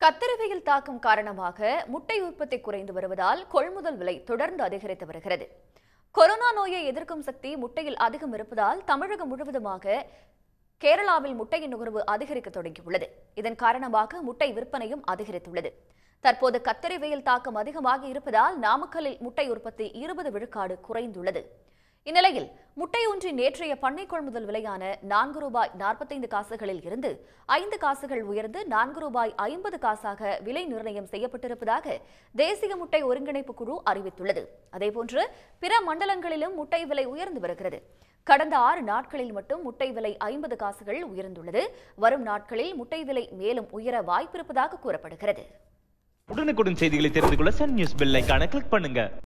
கத்திரி வெயில் தாக்கம் காரணமாக முட்டை உற்பத்தி குறைந்து வருவதால் கொள்முதல் விலை தொடர்ந்து அதிகரித்து வருகிறது கொரோனா நோயை எதிர்க்கும் சக்தி முட்டையில் அதிகம் இருப்பதால் தமிழகம் முழுவதுமாக கேரளாவில் முட்டையின் நுகர்வு அதிகரிக்க தொடங்கியுள்ளது இதன் காரணமாக முட்டை விற்பனையும் அதிகரித்துள்ளது தற்போது கத்திரி வெயில் தாக்கம் அதிகமாக இருப்பதால் நாமக்கல்லில் முட்டை உற்பத்தி இருபது விழுக்காடு குறைந்துள்ளது இந்நிலையில் முட்டை ஒன்றின் நேற்றைய பண்ணை கொள்முதல் விலையான நான்கு ரூபாய் நாற்பத்தைந்து காசுகளில் இருந்து ஐந்து காசுகள் உயர்ந்து நான்கு ரூபாய் ஐம்பது காசாக விலை நிர்ணயம் செய்யப்பட்டிருப்பதாக தேசிய முட்டை ஒருங்கிணைப்பு குழு அறிவித்துள்ளது அதேபோன்று பிற மண்டலங்களிலும் முட்டை விலை உயர்ந்து வருகிறது கடந்த ஆறு நாட்களில் மட்டும் முட்டை விலை ஐம்பது காசுகள் உயர்ந்துள்ளது வரும் நாட்களில் முட்டை விலை மேலும் உயர வாய்ப்பிருப்பதாக கூறப்படுகிறது உடனுக்குடன் செய்திகளை தெரிந்து கொள்ள சன் நியூஸ் பெல் ஐகானை கிளிக் பண்ணுங்க